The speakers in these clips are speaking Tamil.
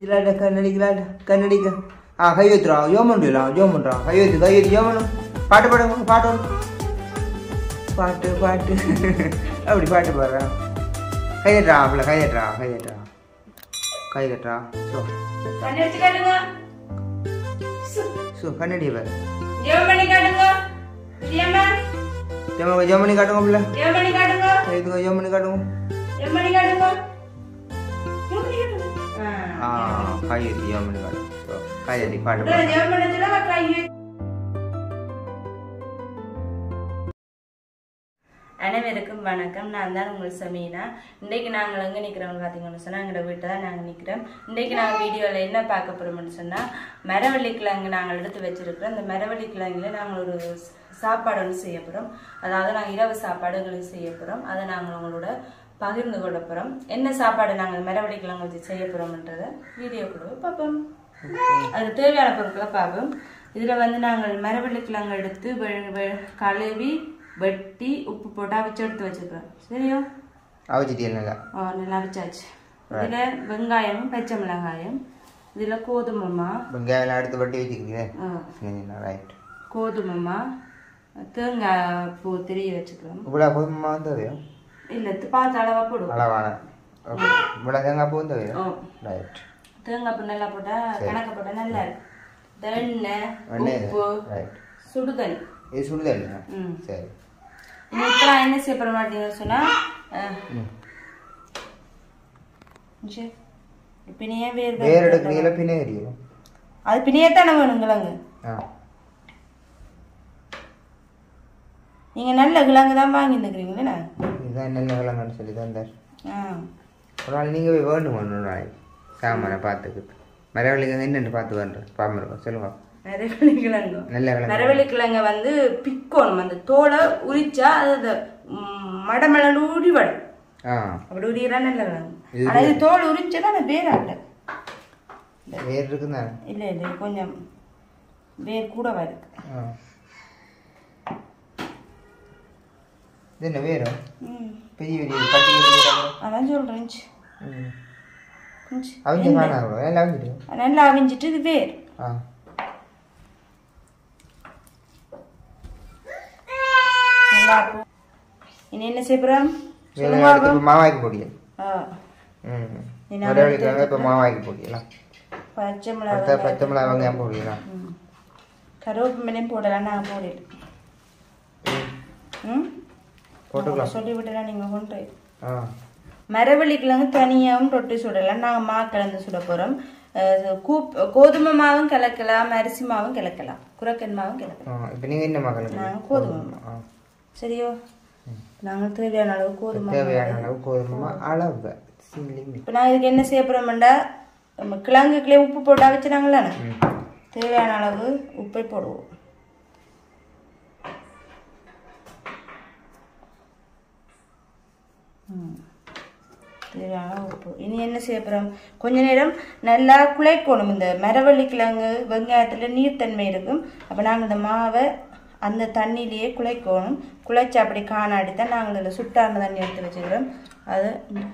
இல்லாட கண்ணடி இல்லாட கண்ணடிக்க ஆ கை வைத்துறா ஜோம் பண்ணுறா ஜோம் பண்ணுறா கை வைத்து கை வைத்து ஜோம் பண்ணும் பாட்டு பாடுங்க பாட்டு ஒன்று பாட்டு பாட்டு அப்படி பாட்டு பாடுறா கை தட்டுறா அப்பல கை தட்டுறா கை தட்டுறா கை தட்டுறா ஸோ கண்ணு வச்சு காட்டுங்க ஸோ கண்ணடியை பாரு ஜெபம் பண்ணி காட்டுங்க பிரியம்மா ஜோம் ஜோம் பண்ணி காட்டுங்க பிள்ளை ஜெபம் பண்ணி காட்டுங்க கை வைத்துங்க ஜோம் பண்ணி காட்டுங்க ஜெபம் பண்ணி காட்டுங்க ஜெபம் பண்ணி காட்டுங்க ஆ கை வைத்து ஜோம் பண்ணி காட்டுங்க ஸோ கை தட்டி பாட்டு உடனே பாடு ஜெபம் பண்ணதுல கை அனைவருக்கும் வணக்கம் நான் தான் உங்கள் சமீனா இன்றைக்கு நாங்கள் எங்கே நிற்கிறோம்னு பார்த்தீங்கன்னு சொன்னால் எங்களோட வீட்டில் தான் நாங்கள் நிற்கிறோம் இன்றைக்கு நாங்கள் வீடியோவில் என்ன பார்க்க போகிறோம்னு சொன்னால் மரவள்ளி கிழங்கு நாங்கள் எடுத்து வச்சிருக்கிறோம் அந்த மரவள்ளி கிழங்குல நாங்கள் ஒரு ஸ்- சாப்பாடு ஒன்று செய்ய போகிறோம் அதாவது நாங்கள் இரவு சாப்பாடு எங்களுக்கு செய்ய போகிறோம் அதை நாங்கள் உங்களோட பகிர்ந்து கொள்ள போகிறோம் என்ன சாப்பாடு நாங்கள் மரவள்ளி கிழங்கு வச்சு செய்ய போகிறோம்ன்றதை வீடியோ கூட பார்ப்போம் அதுக்கு தேவையான பொருட்களை பார்ப்போம் இதில் வந்து நாங்கள் மரவள்ளி கிழங்கு எடுத்து வெ- வெ- கழுவி வெட்டி உப்பு போட்டு அவிச்சு எடுத்து வச்சுக்கிறோம் சரியா அவச்சிட்டியா நல்லா ஆ, நல்லா அவிச்சாச்சு இதில் வெங்காயம் பச்சை மிளகாயம் இதில் கோதுமைமா வெங்காயம் அடுத்து வட்டி வச்சுக்கிறீங்க ஆ, ரைட் கோதுமைமா தேங்காய் பூ திரிய வச்சுக்கிறோம் இவ்வளோ போதுமா வந்ததையோ இல்லை பார்த்து அளவாக போடுவோம் அளவான ஓகே இவ்வளோ தேங்காய் பூ வந்தவையோ ஓ ரைட் தேங்காய் பூ நல்லா போட்டால் கணக்கு போட்டால் நல்லா இருக்கும் எண்ணெய் எண்ணெய் உப்பு ரைட் சுடுதண்ணி இது சுடுதண்ணா ம் சரி இப்போ நான் என்ன செய்ய போற மாட்டேங்கன்னு சொன்னா பிணையே வேர் வேர் எடுக்கிறீங்களா பின்னே எறியும் அது பிணையே தானே வேணும் கிழங்கு ஆ நீங்க நல்ல கிழங்கு தான் வாங்கி இருக்கிறீங்களே இதுதான் நல்ல விலங்குன்னு சொல்லி தான் தந்தார் ஆ ஒரு நாள் நீங்கள் போய் வேணும் ஒன்று நாளைக்கு சாமானை பார்த்துக்கிட்டு மரவள்ளிக்கு என்னென்னு பார்த்து வேண்டேன் பாம்பு சொல்லுங்க மரவள்ளி கிழங்கு நல்ல விலங்கு மரவள்ளி கிழங்க வந்து பிக்கணும் அந்த தோலை உரிச்சா அது அது, ம், மடமடன்னு உரி வரும் ஆ அப்படி உரியறா நல்ல கிழங்கு இது ஆனா இது தோல் உரிச்சா அந்த வேறாண்ட வேர் இருக்குதானே இல்ல இல்ல கொஞ்சம் வேர் கூட இருக்கு ஆ இது என்ன வேரும் ம் பெரிய பெரிய பட்டி பெரிய அதான் சொல்றேன் சி. ம் கொஞ்சம் அவிஞ்ச காணாங்க எல்லாம் அவிஞ்சிட்டு நல்லா அவிஞ்சிட்டு இது வேர் ஆ நல்லா இருக்கும் இனி என்ன செய்யறோம் வேலை எடுத்து இப்போ மாவாக்கி போடியல் ஆ ம் நீ மரவள்ளிக்காக இப்போ மாவாக்கி போடியலாம் பச்சை அடுத்த மிளகாய் பச்சை மிளகா வெங்காயம் போடியலாம் ம் கருவேப்பிலையும் போடலாம் நான் போடல ம் போட்டுக்கலாம் சொல்லி விட்டேன் நீங்கள் கொண்டு போய் ஆ மரவள்ளி கிழங்கு தனியாகவும் தொட்டு சுடலாம் நாங்கள் மா கலந்து சுட போகிறோம் கூப் கோதுமை மாவும் கலக்கலாம் அரிசி மாவும் கலக்கலாம் குரக்கன் மாவும் கலக்கலாம் இப்போ நீங்கள் என்ன மகள் நாங்கள் கோதுமை மாவு. ஆ சரியோ நாங்கள் தேவையான அளவு கோதுமை மாவு. தேவையான அளவு கோதுமை அளவு லிமிட் இப்போ நான் இதுக்கு என்ன செய்ய போகிறோம்டா நம்ம கிழங்குக்குள்ளே உப்பு போட்டா வச்சுனாங்களே தேவையான அளவு உப்பை போடுவோம் ம். தேவையான அளவு உப்பு இனி என்ன செய்ய போகிறோம் கொஞ்ச நேரம் நல்லா குழைக்கணும் இந்த மரவள்ளி கிழங்கு வெங்காயத்தில் நீர்த்தன்மை இருக்கும் அப்போ நாங்கள் இந்த மாவை அந்த தண்ணியிலேயே குழைக்கணும் குழைச்சி அப்படி காணாடி தான் நாங்கள் இதில் சுட்டான தண்ணி எடுத்து வச்சுக்கிறோம் அதை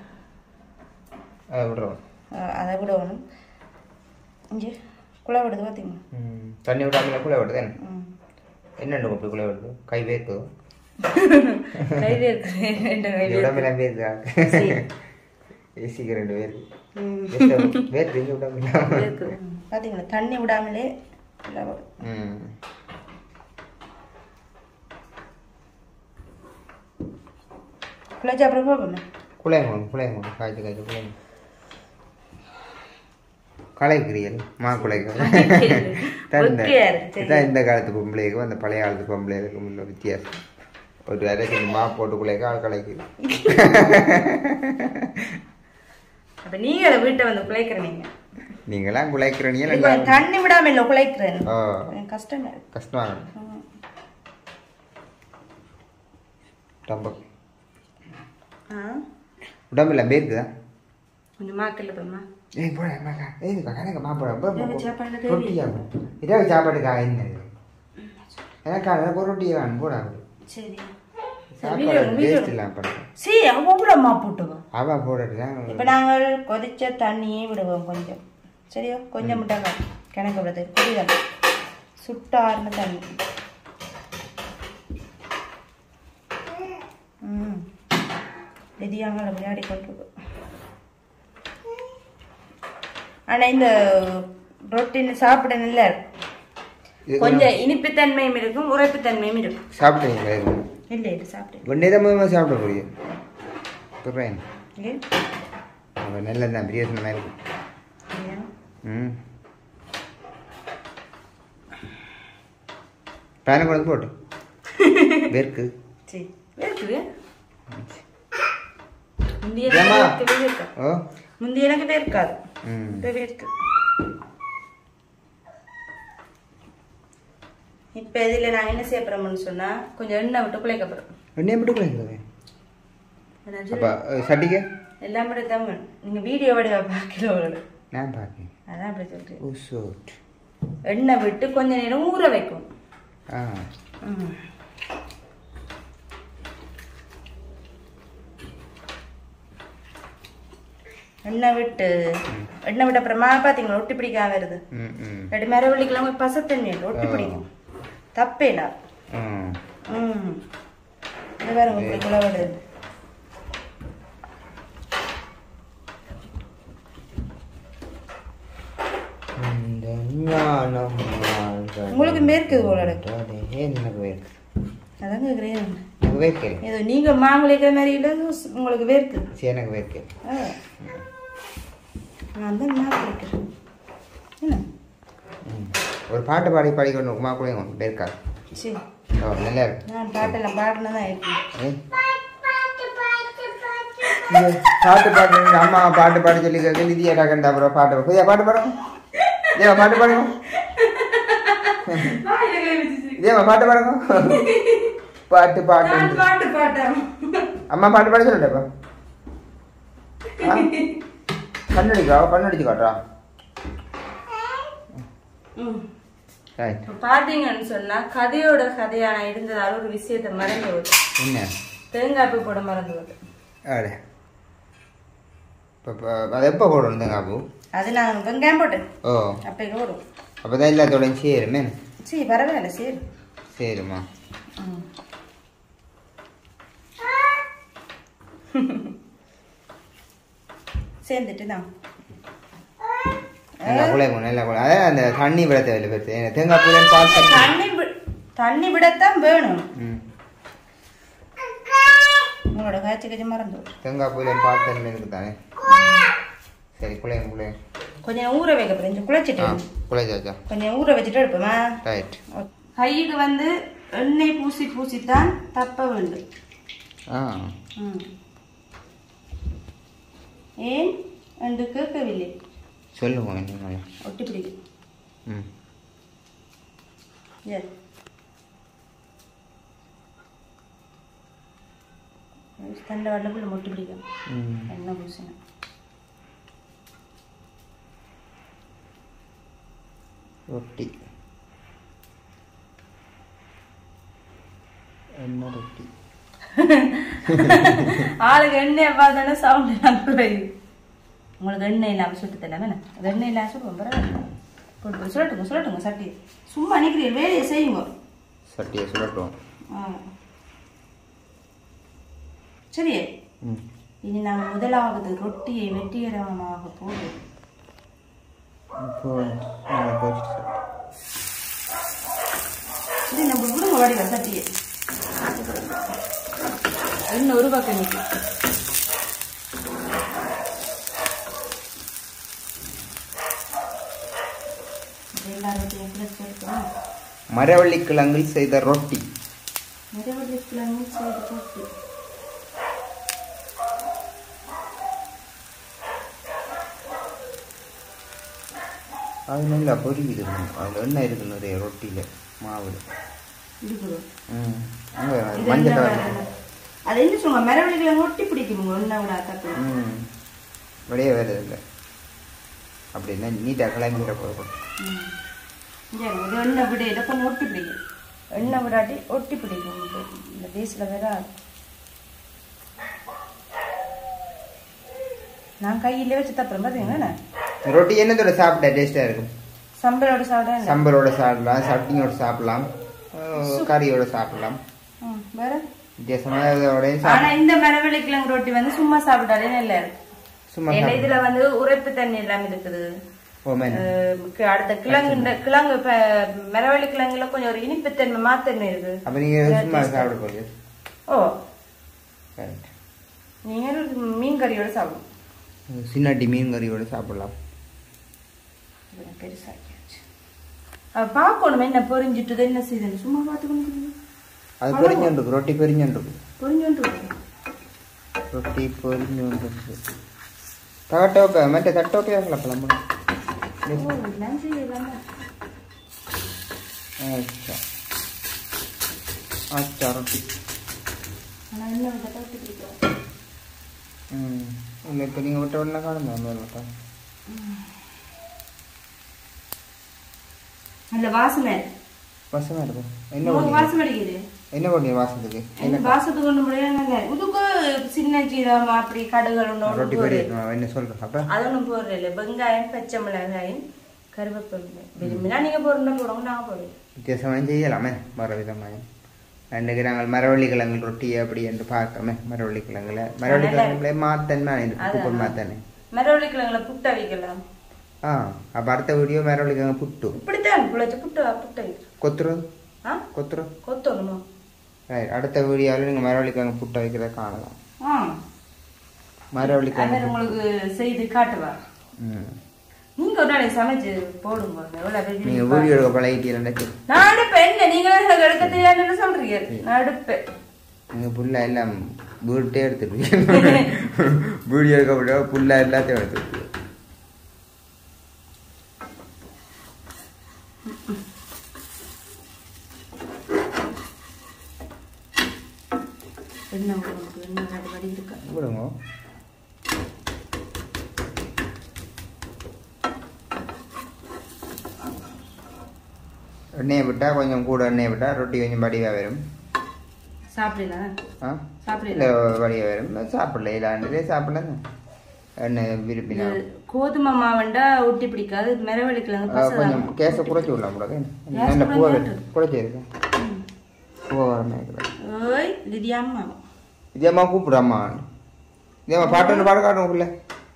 அதை விடுறோம் அஹ் அதை விடணும் இங்கே குழா விடுது பார்த்தீங்களா ம் தண்ணி விடாமல் குழை விடுது என்ன ம் என்னண்டு அப்படி குழை விடுது கை வேர்க்குது கையில் இருக்குது ரெண்டு கையில் உடம்புல வேர்க்குதா சரி. ஏசிக்கு ரெண்டு பேருக்கு ம் வேர்த்து இங்கே உடம்புல இருக்குது பார்த்தீங்களா தண்ணி விடாமலே குழா விடும் ம் குழச்சி அப்புறம் பார்ப்போமே குழைங்க குழைங்க காய்ச்சி காய்ச்சி குழைங்க கலைக்கிறீர்கள் மா குலைக்க ஒக்கையா இருக்கு, சரி. இதான் இந்த காலத்து பொம்பளைக்கும் அந்த பழைய காலத்து பொம்பளைக்கும் உள்ள வித்தியாசம் ஒரு அரைச்சி மா போட்டு குலைக்க ஆள் கலைக்குது அப்போ நீங்கள் அதை வீட்டை வந்து குழைக்கிற நீங்கள் நீங்களாம் குலைக்கிறீங்க இது நல்லா கொஞ்சம் தண்ணி விடாம இல்லை குழைக்கிறேன் ஓ கொஞ்சம் கஷ்டமா இருக்கு கஷ்டமாக ம். ரொம்ப ஆ உடம்புல பேருக்குதா கொஞ்சம் மாக்கல்ல போமா ஏய் போட மகா ஏய் கணக்கு மா போட இரவு சாப்பாடு தேவை. ரொட்டியா இரவு சாப்பாட்டுக்கா என்ன எனக்கு எனக்கு ஒரு ரொட்டியை வேணும் போடா சரி சாப்பாடு டேஸ்ட் இல்லாம பண்ணுறேன் சி அவ்வளோ அம்மா போட்டுவோம் அவன் போடுறது தான் இப்போ நாங்கள் கொதிச்ச தண்ணியே விடுவோம் கொஞ்சம் சரியோ கொஞ்சம் முட்டாங்க கணக்கு விடுறது புரியுதா சுட்டார்னு தண்ணி ம் விதியாமல் விளையாடி கொண்டிருக்கு ஆனால் இந்த ரொட்டின்னு சாப்பிட நல்லா இருக்கும் இது கொஞ்சம் இனிப்புத்தன்மையும் இருக்கும் உரைப்புத்தன்மையும் இருக்கும் சாப்பிட்டீங்களா இது இல்லை இது சாப்பிட்டு ஒன்றே தான் முதல்ல சாப்பிட முடியும் சொல்கிறேன் ஏன் அவன் நல்ல தான் பிரியோசனமாக இருக்கும் ஏன்? ம் பேனை கொண்டு போட்டு வெறுக்கு சரி இருக்குது முந்தைய ஏம்மா? எனக்கு வேர்க்காது ஓ முந்தைய எனக்கு வேர்க்காது ம் இப்போ வேர்க்கு இப்போ இதில் நான் என்ன செய்ய போகிறோம்னு சொன்னால் கொஞ்சம் எண்ணெய் விட்டு குழைக்க போகிறோம் ஒன்றே மட்டும் குழைக்கிறது அப்போ சட்டிக்க எல்லாம் விட தமிழ் நீங்கள் வீடியோ வடிவா பார்க்கல ஒரு நான் பார்க்கேன் அதான் அப்படி சொல்கிறேன் ஓ சோட் எண்ணெய் விட்டு கொஞ்ச நேரம் ஊற வைக்கும் ஆ ம். எண்ணெய் விட்டு எண்ணெய் விட்ட அப்புறமா பார்த்தீங்களா ஒட்டி பிடிக்காம வருது ம் ம் ரெண்டு மரவள்ளிக்கெல்லாம் போய் பசத்தண்ணி இல்லை ஒட்டி ஆ. பிடிக்கும் தப்பே இல்லை ம் ம் இது பாருங்க இப்படி குளவடு இந்த ஞானம் வாழ்க. உங்களுக்கு மேற்குது போல இருக்கு. ஏன் எனக்கு வேர்க்கு அதான் கேட்குறேன் எனக்கு வேர்க்கல ஏதோ நீங்க மாங்குளிக்கிற மாதிரி இல்லை உங்களுக்கு வேர்க்குது சரி எனக்கு வேர்க்கல ஆ. நான் தான் நான் கேட்குறேன் என்ன ம். ஒரு பாட்டு பாடி பாடி கொண்டு உமா கூட வேர்க்கா சரி ஓ நல்லா இருக்கு நான் பாட்டெல்லாம் பாடினதான் இருக்கேன் ஏய். இது பாட்டு பாட்டு எங்க அம்மா பாட்டு பாடி சொல்லி கேட்க நிதியடா கண்டா அப்புறம் பாட்டு புதிய பாட்டு பாடுங்க தேவா பாட்டு பாடுங்க தேவா பாட்டு பாடுங்க பாட்டு பாட்டு பாட்டு பாட்டேன் அம்மா பாட்டு பாட சொல்லட்டப்பா கண்ணடிக்கா கண்ணடிச்சு காட்டுறா ம் ரைட் இப்ப பாத்தீங்கன்னு சொன்னா கதையோட கதையா நான் இருந்ததால ஒரு விஷயத்தை மறந்து வருது என்ன தேங்காய் பூ போட மறந்து வருது ஆடு இப்போ அது எப்போ போடணும் தேங்காய் பூ அது நான் வெங்காயம் போட்டேன் ஓ அப்போ வரும் அப்போ தான் எல்லாத்தோடையும் சேருமே சரி பரவாயில்ல சரி சரிம்மா ம். சேர்ந்துட்டு தான் நல்லா குழைக்கும் நல்லா குழை அதான் அந்த தண்ணி விட தேவையில்லை பெருசு ஏன்னா தேங்காய் பூலேன்னு பார்த்து தண்ணி வி- தண்ணி விடத்தான் வேணும் ம் உங்களோட காய்ச்சி காய்ச்சி மறந்து வரும். தேங்காய் பூலேன்னு பார்த்து தண்ணி இருக்கு தானே சரி குழையும் குழையும் கொஞ்சம் ஊற வைக்க போறேன் குழைச்சிட்டு ஆ குழைச்சாச்சா கொஞ்சம் ஊற வச்சுட்டு எடுப்போமா ரைட் கைக்கு வந்து எண்ணெய் பூசி பூசித்தான் தப்ப வேண்டும் ஆ ம். ஏன் என்று கேட்கவில்லை சொல்லுங்க நீங்கள் ஒட்டி பிடிக்கும் ம் Yes. தண்டை வல்லப்புள்ள மொட்டி பிடிக்கும் ம் எண்ணெய் பூசின ரொட்டி என்ன ரொட்டி ஆளுக்கு எண்ணெயை பார்த்தோன்னா சவுண்ட் எல்லாம் குறையுது உங்களுக்கு எண்ணெய் இல்லாமல் சுட்டு தரலாம் என்ன அது எண்ணெய் இல்லாமல் சுடுவோம் பரவாயில்ல போட்டு சொல்லட்டுங்க சொல்லட்டுங்க சட்டி சும்மா நிற்கிறீங்க வேலையை செய்யுங்க சட்டியை சுடட்டும் ஆ. சரி ம் இனி நாங்கள் முதலாவது ரொட்டியை வெற்றிகரமாக போடு இப்போ நான் பொரிச்சு இது நம்ம விடுங்க வடிவ சட்டியை இன்னும் ஒரு பக்கம் நிற்கும் எல்லா ரொட்டியும் பிடிச்சி எடுக்கணும் மரவள்ளி கிழங்கில் செய்த ரொட்டி நிறைய கிழங்கு செய்து போட்டு அது நல்லா பொரிக்குது அதில் என்ன இருக்கு நிறைய ரொட்டியில் மாவு இருக்குது ம் அங்கே இது மஞ்சள் என்ன கலர் வேலை? அது என்ன சொல்லுங்க மரவள்ளிகளை ஒட்டி பிடிக்கும் ஒன்னா விட தப்பு ம் வெளியே வேறு இல்லை அப்படின்னா நீட்டாக கிளம்பிட போகிறோம் ம். இங்க பாருங்க, இது எண்ணெய் விடையில கொஞ்சம் ஒட்டி பிடிக்கும் எண்ணெய் விடாட்டி ஒட்டி பிடிக்கும் இது. இந்த பீஸில் வேற நான் கையிலே வச்சு தப்புறேன் பார்த்தீங்களா ரொட்டி என்னத்தோட சாப்பிட்டா டேஸ்டா இருக்கும் சம்பளோட சாப்பிட சம்பலோட சாப்பிடலாம் சட்னியோட சாப்பிடலாம் அஹ் கறியோட சாப்பிடலாம் வேற வித்தியாசமானதோட ஆனா சாப்பிடலாம் இந்த மரவள்ளி கிழங்கு ரொட்டி வந்து சும்மா சாப்பிட்டாலே நல்லா இருக்கு சும்மா ஏன்னா சாப்பிடலாம். இதுல வந்து உரைப்பு தண்ணி எல்லாம் இருக்குது ஓ மேன் அஹ் கு- அடுத்த கிழங்கு இந்த கிழங்கு இப்ப மரவள்ளி கிழங்குல கொஞ்சம் ஒரு இனிப்புத்தன்மை மாத்தன்மை இருக்கு அப்ப நீங்க சும்மா சாப்பிட போறீங்க ஓ Correct. நீங்கள் மீன் கறியோட சாப்பிடும் சின்னாட்டி மீன் கறியோட சாப்பிடலாம் பெருசாக்கியாச்சு அவ பார்க்கணும் என்ன பொறிஞ்சிட்டு என்ன செய்யுதுன்னு சும்மா பார்த்துக்கணும் அது பொரிஞ்சோண்டு ரொட்டி பொரிஞ்சோண்டு பொறிஞ்சோண்டு ரொட்டி பொரிஞ்சோண்டு தகட்டோக்க மற்ற தட்டோக்கையா கலப்பலாம் ஓ இதெல்லாம் செய்யலாம் अच्छा अच्छा रोटी ஆனா என்ன விட தவிர்த்து பிடிக்கும் ம் இல்லை இப்போ நீங்கள் விட்ட உடனே காணுங்க அந்த விட்டா அந்த வாசனை வசமாக இருக்கும் என்ன உங்களுக்கு பண்ணி வாசம் அடிக்குது என்ன பண்ணி வாசத்துக்கு இந்த வாசத்துக்கு ஒண்ணு முடியாது நல்லா இதுக்கு சின்ன சீரகம் அப்படி கடுகள் ஒண்ணு ஒண்ணு ரொட்டி போடு. பெரிய என்ன சொல்கிறேன் அப்போ அது ஒண்ணும் போடுறது இல்லை வெங்காயம் பச்சை மிளகாயும் கருவேப்பிலை விரும்பினா நீங்க போடுறா போடுங்க நான் போடுவேன் வித்தியாசமாக செய்யலாமே வர விதமாக அன்றைக்கு நாங்கள் மரவள்ளி கிழங்கு ரொட்டி அப்படி என்று பார்க்கமே மரவள்ளி கிழங்குல மரவள்ளி கிழங்குல மாத்தன்மை இருக்கு குப்பர் மாத்தானே மரவள்ளி கிழங்குல புட்டை வைக்கலாம் ஆ அப்போ அடுத்த வீடியோ மரவள்ளி கிழங்கு புட்டு இப்படித்தான் புழைச்ச புட்டு புட்டை வைக்கிறோம் கொத்துறது ஆ கொத்துறது கொத்தணுமா ரைட் அடுத்த வீடியோவில் நீங்கள் மரவள்ளி கிழங்கு புட்டை வைக்கிறத காணலாம் ஆ மரவள்ளி அவர் கிழங்கு உங்களுக்கு செய்து காட்டுவா ம் நீங்க ஒரு நாளைக்கு சமைச்சு போடுங்க எவ்வளவு பேர் நீங்கள் விரும்பி வீடியோ எடுக்க பழகிட்டீங்கன்னா நான் எடுப்பேன் என்ன நீங்க எனக்கு எடுக்க தெரியாதுன்னு சொல்றீங்க நான் எடுப்பேன் நீங்கள் புல்லா எல்லாம் வீட்டே எடுத்துருவீங்க வீடியோ எடுக்க முடியாது புல்லா எல்லாத்தையும் எடுத்துருவீங்க என்ன உங்களுக்கு என்ன வடி வடி இருக்கா விடுங்க எண்ணெயை விட்டால் கொஞ்சம் கூட எண்ணெயை விட்டால் ரொட்டி கொஞ்சம் வடிவாக வரும் சாப்பிடலாம் ஆ சாப்பிடலாம் இல்லை வடிவாக வரும் சாப்பிடல இல்லாண்டதே சாப்பிடலாம் எண்ணெய் விரும்பினா கோதுமை மாவண்டா ஒட்டி பிடிக்காது மிரவள்ளி கிழங்கு ஆ, பசங்க கொஞ்சம் கேஸை குறைச்சி விடலாம் கூட கேஸ் நல்ல பூவை குறைஞ்சா குறைச்சி இருக்கு பூவை வர மாதிரி ஓய் திடீர் அம்மா இதேம்மா கூப்பிடு அம்மா இதேம்மா பாட்டு ஒன்று பாட காட்டும் உள்ள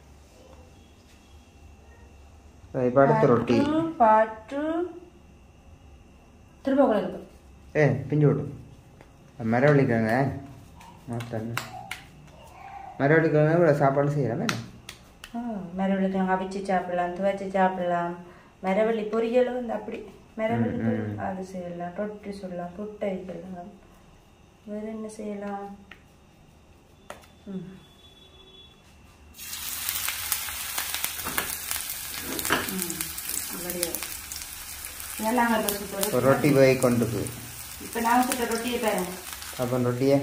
இப்போ அடுத்த ரொட்டி பாட்டு, பாட்டு திரும்ப குழந்தை ஏ பிஞ்சு விடு மரவள்ளிக்கிழங்க மாத்தாங்க மரவள்ளிக்கிழங்க இவ்வளோ சாப்பாடு செய்யலாமே மிரவள்ளி கிழங்கு அவிச்சு சாப்பிடலாம் துவைச்சு சாப்பிடலாம் மிரவள்ளி பொரியலும் வந்து அப்படி மிரவள்ளி ம், ம். பொரியல் அது செய்யலாம் ரொட்டி சுடலாம் புட்டை வைக்கலாம் வேற என்ன செய்யலாம் ம். ம், அப்படியே. இதெல்லாம் நாங்கள் தோசை போடு. ஒரு ரொட்டி போய் கொண்டு போய் இப்ப நாங்க சுட்ட ரொட்டியை பாருங்க அப்போ ரொட்டியே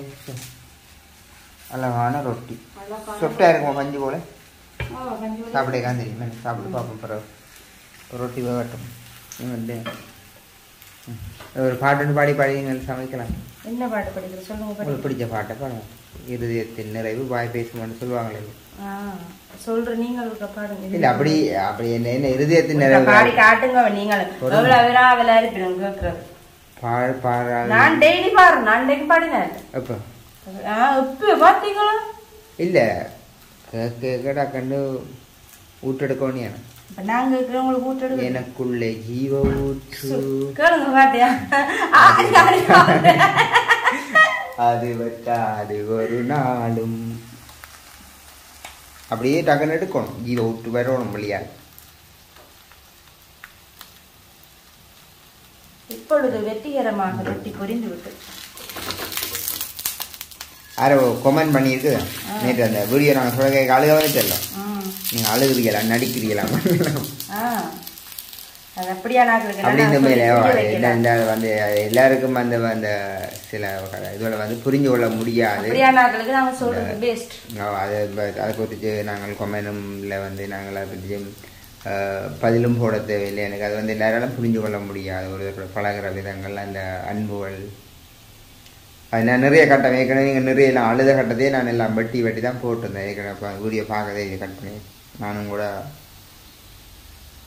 அழகான ரொட்டி நல்லா காணும். சொப்டாக இருக்குமா பஞ்சு போல ஓ, கஞ்சி ஊத்தி- சாப்பிடே காந்திரி சாப்பிட்டு பார்ப்போம் பிறகு ஒரு ரொட்டி வேகட்டும் நீ வந்து ம். ஒரு பாட்டு பாடி பாடி நீங்கள் சமைக்கலாம் என்ன பாட்டு படிக்கிற சொல்லுங்க உங்களுக்கு படி பிடிச்ச பாட்டை பாடுங்க இருதயத்தின் நிறைவு வாய் பேசுமான்னு சொல்லுவாங்களே ஆ, சொல்ற நீங்கள் ஒருக்கா பாடுங்க இல்ல அப்படி அப்படி என்ன என்ன இருதயத்தின் ஒருக்கா நிறைவு பாடி காட்டுங்க நீங்களும் ஒரு- எவ்வளவு விராவலா இருப்பீங்க கேட்கறது பாடு பாடா நான் டெய்லி பாடுறேன் நான் டெய்லி பாடினேன் எப்போ ஆ, எப்ப பாத்தீங்களா இல்ல கேடா கண்டு ஊட்டெடுக்கணும் இப்ப நாங்க இருக்கிற உங்களுக்கு ஊட்டு எனக்குள்ளே ஜீவ ஊற்று கேளுங்க பாட்டியா ஆடி ஆடி ஆடி. அது வட்டாது ஒரு நாளும் அப்படியே டக்குன்னு எடுக்கணும் ஜீவ ஊற்று வரணும் வழியா இப்பொழுது வெற்றிகரமாக ரொட்டி பொரிந்து விட்டு யாரோ கொமெண்ட் பண்ணியிருக்கு நேற்று அந்த வீடியோ நாங்கள் சொல்ல கேட்க அழுகவே தெரியல ம். நீங்கள் அழுகுறீங்களா நடிக்கிறீங்களா ஆ. அது அப்படியா நான் அப்படி இந்த மாதிரி கேட்கிறேன் இந்த- இந்த வந்து எல்லாருக்கும் அந்த அந்த சில இதோட வந்து புரிஞ்சு கொள்ள முடியாது அப்படியா நாங்களுக்கு நாங்க சொல்றது பெஸ்ட் ஆ, அது ப- அதை குறித்து நாங்கள் கொமெண்ட்ல வந்து நாங்கள் அதை பற்றி அஹ், பதிலும் போட தேவையில்லை எனக்கு அது வந்து எல்லாராலும் புரிஞ்சு கொள்ள முடியாது ஒரு பழகுற விதங்கள் அந்த அன்புகள் அது நான் நிறைய கட்டம் ஏற்கனவே நீங்கள் நிறைய எல்லாம் அழுத கட்டத்தையே நான் எல்லாம் வெட்டி வெட்டி தான் போட்டிருந்தேன் ஏற்கனவே வீடியோ பார்க்கதே இது கட் பண்ணி நானும் கூட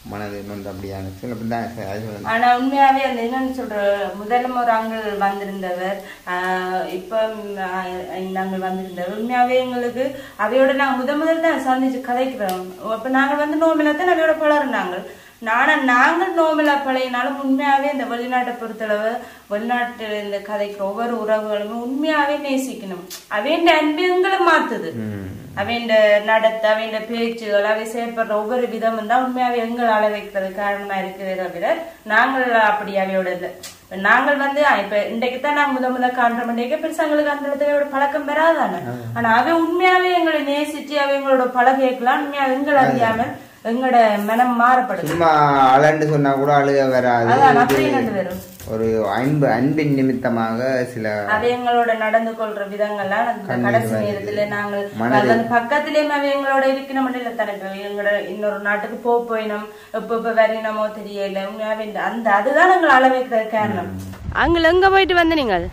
மனது நொந்து அப்படியான சில அப்படி தான் சார் அது வந்து ஆனா உண்மையாவே அந்த என்னன்னு சொல்ற முதல்ல ஒரு அங்கிள் வந்திருந்தவர் ஆஹ் இப்ப ம், ஆஹ் இந்த அங்கிள் வந்திருந்தவர் உண்மையாவே எங்களுக்கு அவையோட நாங்க முத முதல் தான் சந்திச்சு கதைக்கிறோம் அப்ப நாங்க வந்து நோம்பில தான் அவையோட பழறினாங்க நானா நாங்கள் நோம்பில பழையினாலும் உண்மையாவே இந்த வெளிநாட்டை பொறுத்தளவு வெளிநாட்டு இந்த கதைக்கிற ஒவ்வொரு உறவுகளுமே உண்மையாவே நேசிக்கணும் அவையின் அன்பு எங்களை மாத்துது ம். அவன் நடத்த அவன் பேச்சுகள் அவை செயற்படுற ஒவ்வொரு விதமும் தான் உண்மையாவே எங்கள் அள வைக்கிறது காரணமா இருக்குதே தவிர நாங்கள் அப்படி அவையோட இல்லை இப்ப நாங்கள் வந்து ஆ, இப்ப இன்றைக்கு தான் நாங்க முத முத காண்றோம் இன்றைக்கு பெருசா எங்களுக்கு அந்த இடத்துல பழக்கம் பெறாதானே ஆனா அவன் உண்மையாவே எங்களை நேசிச்சு அவங்களோட பழகைக்கலாம் உண்மையா எங்களை அறியாமல் எங்களோட மனம் மாறப்படுது சும்மா அலண்டு சொன்னா கூட அழுக வராது அதான் இது அப்படி ரெண்டு பேரும் ஒரு அன்பு அன்பின் நிமித்தமாக சில அவையங்களோட நடந்து கொள்ற விதங்கள்லாம் அந்த கண்ணீர் கடைசி வருது. நேரத்துல நாங்கள் மனதில். அந்த பக்கத்திலேயும் அவையங்களோட இருக்கணும் இல்ல தானே இப்ப எங்களோட இன்னொரு நாட்டுக்கு போ போயினோம் எப்ப எப்ப வரையணுமோ தெரியல உண்மையாவே இந்த- அந்த அதுதான் நாங்கள் அள வைக்கிறது காரணம் அங்க எங்க போயிட்டு வந்து நீங்கள்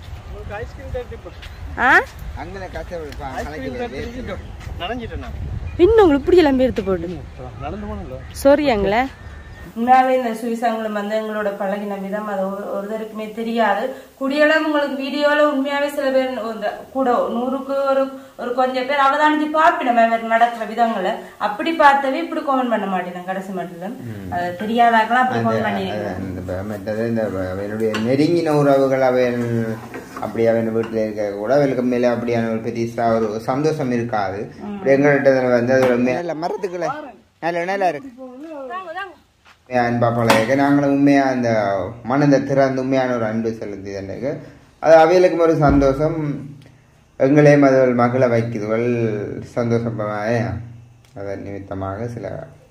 ஆ அங்கே கஷ்டப்படுப்பாங்க நனைஞ்சிட்டேன் இன்னும் உங்களுக்கு இப்படி எல்லாம் எடுத்து போட்டு நடந்து போனல சொரியாங்களே உண்மையாவே இந்த சுவிசங்களும் வந்து எங்களோட பழகின விதம் அது ஒரு- ஒருத்தருக்குமே தெரியாது குடியெல்லாம் உங்களுக்கு வீடியோல உண்மையாவே சில பேர் இந்த கூட நூறுக்கு ஒரு ஒரு கொஞ்சம் பேர் அவதானிச்சு பார்ப்பினோம் அவர் நடக்கிற விதங்களை அப்படி பார்த்தவே இப்படி கமெண்ட் பண்ண மாட்டேன் கடைசி மட்டும் அது தெரியாதாக்கெல்லாம் அப்படி கமெண்ட் பண்ணிருக்கேன் இந்த ப- மற்றது இந்த ப- அவனுடைய நெருங்கின உறவுகள் அவன் அப்படி அவன் வீட்டில் இருக்க கூட அவளுக்கு மேலே அப்படியான ஒரு பெரிய ஒரு சந்தோஷம் இருக்காது இப்படி எங்கள்கிட்ட வந்து அது ஒரு மேல மரத்துக்குள்ள நல்ல நல்லா இருக்கு உண்மையா அன்பா பழக நாங்களும் உண்மையா அந்த மனதை திறந்து உண்மையான ஒரு அன்பு செலுத்தி எனக்கு அது அவைகளுக்கும் ஒரு சந்தோஷம் எங்களையும் அது மகள வைக்குதுகள் சந்தோஷமாக அதன் நிமித்தமாக சில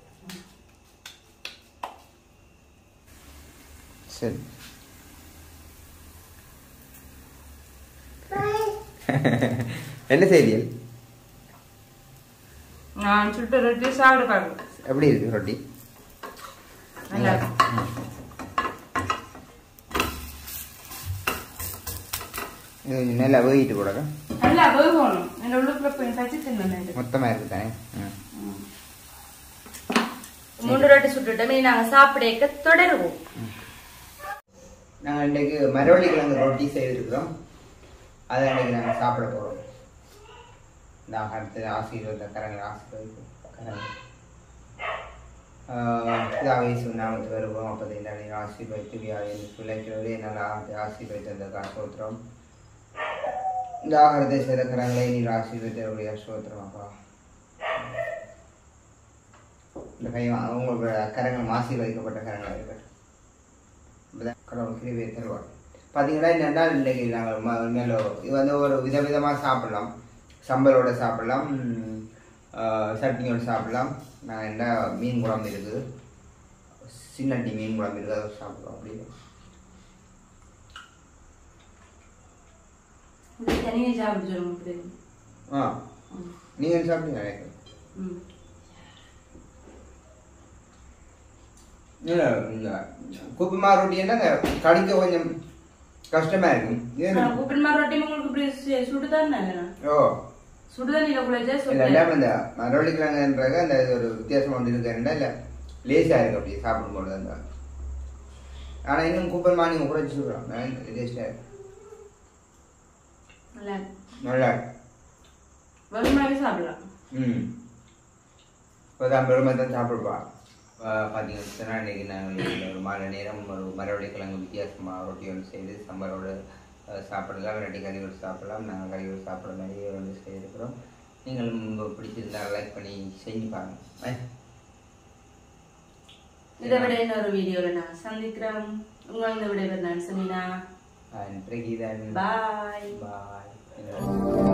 சரி என்ன செய்தியல் நான் சுட்டு ரொட்டி சாப்பிட பார்க்கணும் எப்படி இருக்கு ரொட்டி நல்லா இருக்கு. இது கொஞ்சம் நல்லா வேகிட்டு கூடக்கா நல்லா வேகணும் இந்த உள்ளுக்குள்ள போய் தச்சு தின்னு மொத்தமாக இருக்கு தானே ம் மூன்று ரொட்டி சுட்டுட்டோமே நாங்க சாப்பிட தொடருவோம் நாங்கள் இன்றைக்கு மரவள்ளி கிழங்கு ரொட்டி செய்திருக்கிறோம் அதை இன்றைக்கு நாங்கள் சாப்பிட போகிறோம் நான் அடுத்து ஆசீர்வாத கரங்கள் ஆசீர்வதிக்கும் கரங்கள் பிதாவை சுண்ணாமத்து வருவோம் அப்போ இந்த ஆசீர்வதித்து வியாதி பிள்ளைக்கிறவரே நல்லா ஆசீர்வதித்து அந்த காசோத்திரம் இந்த ஆகாரத்தை செய்த கரங்களை நீர் ஆசீர்வதித்தவருடைய ஸ்தோத்திரம் அப்பா இந்த கை உங்களோட கரங்கள் ஆசீர்வதிக்கப்பட்ட கரங்களாக இருக்கட்டும் இப்பதான் கடவுள் கிருபையை தருவார் பார்த்தீங்கன்னா என்னென்னா இன்றைக்கி நாங்கள் ம- மேலோ இது வந்து ஒரு விதவிதமாக சாப்பிடலாம் சம்பலோட சாப்பிடலாம் ம், ஆஹ், சட்னியோட சாப்பிடலாம் நான் என்ன மீன் குழம்பு இருக்குது சின்னட்டி மீன் குழம்பு இருக்குது அதை சாப்பிடுவோம் அப்படி இது தனியாக சாப்பிட்டு சொல்லுங்க இப்படி. ஆ நீங்கள் சாப்பிட்டீங்க நினைக்கிறேன் ம். இல்லை இந்த குப்பமா ரொட்டி என்னங்க கடிக்க கொஞ்சம் கஷ்டமாக இருக்கும் ஏன் ஆனா, உப்புமா ரொட்டி உங்களுக்கு இப்படி சு- சுடுதானே வேணும் ஓ சுடுதண்ணில குழைச்சா இல்ல சுடு எல்லாம் இந்த மரவள்ளிக்கிழங்குன்றது அந்த இது ஒரு வித்தியாசம் ஒன்று இருக்குன்னா இல்லை லேசாக இருக்கு அப்படி சாப்பிடும்போது அந்த ஆனால் இன்னும் கூப்பர் மார்னிங் குறைச்சி சொல்கிறோம் டேஸ்டாக இருக்கு நல்லா இருக்கு. நல்லா இருக்கு வெறுமனாவே சாப்பிடலாம் ம் இப்போ தான் பெருமை தான் சாப்பிடுப்பா பார்த்தீங்கன்னா இன்னைக்கு நாங்கள் ஒரு மாலை நேரம் ஒரு மரவள்ளிக்கிழங்கு வித்தியாசமாக ரொட்டி ஒன்று செய்து சம்பரோடு அஹ், சாப்பிடலாம் இல்லாட்டி கறியோடு சாப்பிடலாம் நாங்கள் கறியோடு சாப்பிட்ற மாதிரியே வந்து செய்திருக்கிறோம் நீங்களும் உங்களுக்கு பிடிச்சிருந்தா லைக் பண்ணி செஞ்சு பாருங்க Bye. இதை விட இன்னொரு வீடியோல நான் சந்திக்கிறேன் உங்களை இந்த விடைபெற நான் Sameena And Preggy then. Bye Bye.